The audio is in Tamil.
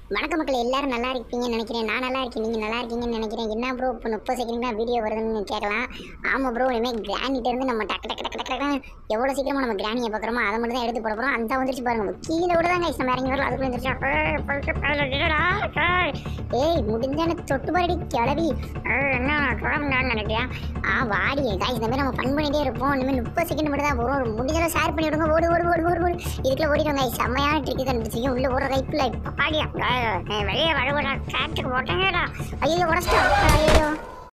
வணக்க மக்கள் எல்லாரும் நல்லா இருப்பீங்கன்னு நினைக்கிறேன் நான் நல்லா இருக்கேன் நீங்கள் நல்லா இருக்கீங்கன்னு நினைக்கிறேன் என்ன ப்ரோ இப்போ முப்பது செகண்ட் தான் வீடியோ வருதுன்னு கேட்கலாம் ஆமாம் ப்ரோ இனிமேல் கிராணிட்ட இருந்து நம்ம டக்கு டக்கு டக்கு டக்கு டக்கு எவ்வளோ சீக்கிரமாக நம்ம கிராணியை பார்க்குறோமோ அதை மட்டும் தான் எடுத்து போட போகிறோம் அந்த வந்துருச்சு பாருங்க கீழே விட தான் நம்ம இறங்கி வரும் அதுக்குள்ள வந்துருச்சு ஏய் முடிஞ்சான தொட்டு பாருடி கிளவி ஏய், என்ன குழம்புடான்னு நினைக்கிறியா ஆ வாடி காய்ஸ் இந்த மாதிரி நம்ம ஃபன் பண்ணிட்டே இருப்போம் இனிமேல் முப்பது செகண்ட் மட்டும் தான் வரும் முடிஞ்சாலும் ஷேர் பண்ணி விடுங்க ஓடு ஓடு ஓடு ஓடு ஓடு இதுக்குள்ள ஓடிடுவாங்க guys. செம்மையான ட்ரிக்கு கண்டுபிடிச்சிங்க உள்ள ஓடுற கைப்பில் பாடியா வெளியே வழுவுடா காட்டுக்கு போட்டேங்கடா ஐயோ உடச்சிட்டா ஐயோ